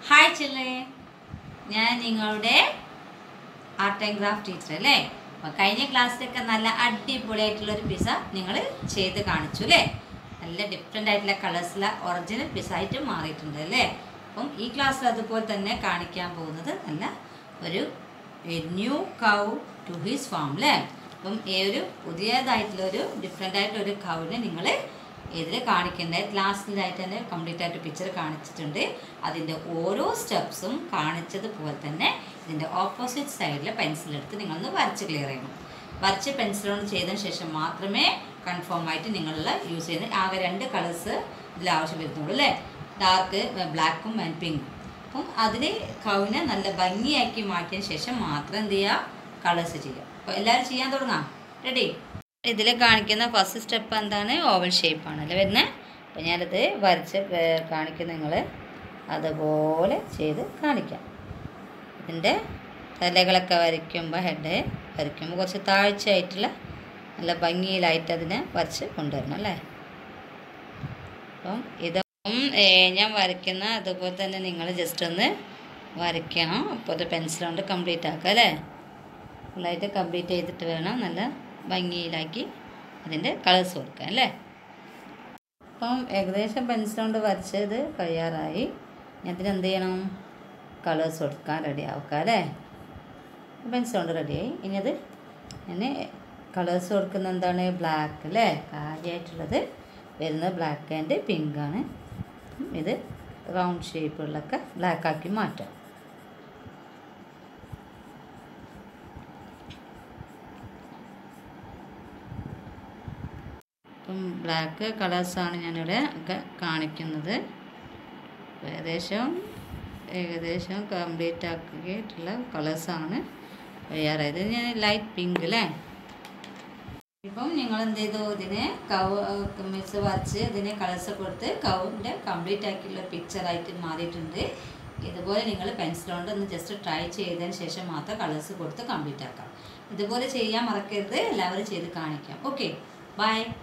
hi ചില്ലേ ഞാൻ നിങ്ങളുടെ art and craft teacher അല്ലേ അപ്പോൾ കഴിഞ്ഞ ക്ലാസ്സിലൊക്കെ നല്ല അടിപൊളിയായിട്ടുള്ള ഒരു പിസ നിങ്ങൾ ചെയ്ത് കാണിച്ചു അല്ലേ നല്ല ഡിഫറെൻ്റ് ആയിട്ടുള്ള കളേഴ്സിലെ ഒറിജിനൽ പിസ ആയിട്ട് മാറിയിട്ടുണ്ട് അല്ലേ അപ്പം ഈ ക്ലാസ്സിൽ അതുപോലെ തന്നെ കാണിക്കാൻ പോകുന്നത് നല്ല ഒരു new cow to his farm അല്ലേ അപ്പം ഈ ഒരു പുതിയതായിട്ടുള്ള ഒരു ഡിഫറെൻ്റ് ആയിട്ടുള്ള ഒരു കൗവിനെ നിങ്ങൾ ഇതിൽ കാണിക്കേണ്ട ക്ലാസ്സിലായിട്ട് തന്നെ കംപ്ലീറ്റ് ആയിട്ട് പിക്ചർ കാണിച്ചിട്ടുണ്ട് അതിൻ്റെ ഓരോ സ്റ്റെപ്സും കാണിച്ചതുപോലെ തന്നെ ഇതിൻ്റെ ഓപ്പോസിറ്റ് സൈഡിൽ പെൻസിലെടുത്ത് നിങ്ങളൊന്ന് വരച്ച് ക്ലിയർ ചെയ്യണം വരച്ച് പെൻസിലോണ്ട് ചെയ്തതിന് ശേഷം മാത്രമേ കൺഫേം ആയിട്ട് നിങ്ങളുള്ള യൂസ് ചെയ്യുന്ന ആകെ രണ്ട് കളേഴ്സ് ഇതിൽ ആവശ്യം വരുന്നുള്ളൂ അല്ലേ ഡാർക്ക് ബ്ലാക്കും ആൻഡ് പിങ്കും അപ്പം അതിൽ കവിനെ നല്ല ഭംഗിയാക്കി മാറ്റിയതിന് ശേഷം മാത്രം എന്ത് ചെയ്യുക കളേഴ്സ് ചെയ്യുക അപ്പോൾ എല്ലാവരും ചെയ്യാൻ തുടങ്ങാം റെഡി ഇതിൽ കാണിക്കുന്ന ഫസ്റ്റ് സ്റ്റെപ്പ് എന്താണ് ഓവൽ ഷേപ്പാണ് അല്ലേ വരുന്നത് അപ്പോൾ ഞാനത് വരച്ച് ഏർ കാണിക്കുന്ന നിങ്ങൾ അതുപോലെ ചെയ്ത് കാണിക്കാം ഇതിൻ്റെ തലകളൊക്കെ വരയ്ക്കുമ്പോൾ ഹെഡ് വരയ്ക്കുമ്പോൾ കുറച്ച് താഴ്ചയായിട്ടുള്ള നല്ല ഭംഗിയിലായിട്ട് അതിനെ വരച്ച് കൊണ്ടുവരണം അല്ലേ അപ്പം ഇതും ഞാൻ വരയ്ക്കുന്ന അതുപോലെ തന്നെ നിങ്ങൾ ജസ്റ്റ് ഒന്ന് വരയ്ക്കണം അപ്പോൾ അത് പെൻസിൽ കൊണ്ട് കംപ്ലീറ്റ് ആക്കുക അല്ലേ ഫുള്ളായിട്ട് കംപ്ലീറ്റ് ചെയ്തിട്ട് വേണം നല്ല ഭംഗിയിലാക്കി അതിൻ്റെ കളേഴ്സ് കൊടുക്കാൻ അല്ലേ അപ്പം ഏകദേശം പെൻസിൽ കൊണ്ട് വരച്ചത് കഴിയാറായി ഇനി അതിന് എന്ത് ചെയ്യണം കളേഴ്സ് കൊടുക്കാൻ റെഡി ആക്കുക അല്ലേ പെൻസിൽ കൊണ്ട് റെഡിയായി ഇനി അത് ഞാൻ കളേഴ്സ് കൊടുക്കുന്ന എന്താണ് ബ്ലാക്ക് അല്ലേ കാര്യമായിട്ടുള്ളത് വരുന്നത് ബ്ലാക്ക് ആൻഡ് പിങ്ക് ആണ് ഇത് റൗണ്ട് ഷേപ്പുകളിലൊക്കെ ബ്ലാക്ക് ആക്കി മാറ്റാം ഇപ്പം ബ്ലാക്ക് കളേഴ്സാണ് ഞാനിവിടെ ഒക്കെ കാണിക്കുന്നത് ഏകദേശം ഏകദേശം കംപ്ലീറ്റ് ആക്കിയിട്ടുള്ള കളേഴ്സാണ് തയ്യാറായത് ഞാൻ ലൈറ്റ് പിങ്ക് അല്ലേ ഇപ്പം നിങ്ങൾ എന്ത് ചെയ്തു ഇതിനെ കവ് മിക്സ് വരച്ച് ഇതിനെ കളേഴ്സ് കൊടുത്ത് കവിൻ്റെ കംപ്ലീറ്റ് ആക്കിയുള്ള പിക്ചറായിട്ട് മാറിയിട്ടുണ്ട് ഇതുപോലെ നിങ്ങൾ പെൻസിൽ കൊണ്ട് ഒന്ന് ജസ്റ്റ് ട്രൈ ചെയ്തതിന് ശേഷം മാത്രം കളേഴ്സ് കൊടുത്ത് കംപ്ലീറ്റ് ആക്കാം ഇതുപോലെ ചെയ്യാൻ മറക്കരുത് എല്ലാവരും ചെയ്ത് കാണിക്കാം ഓക്കെ ബൈ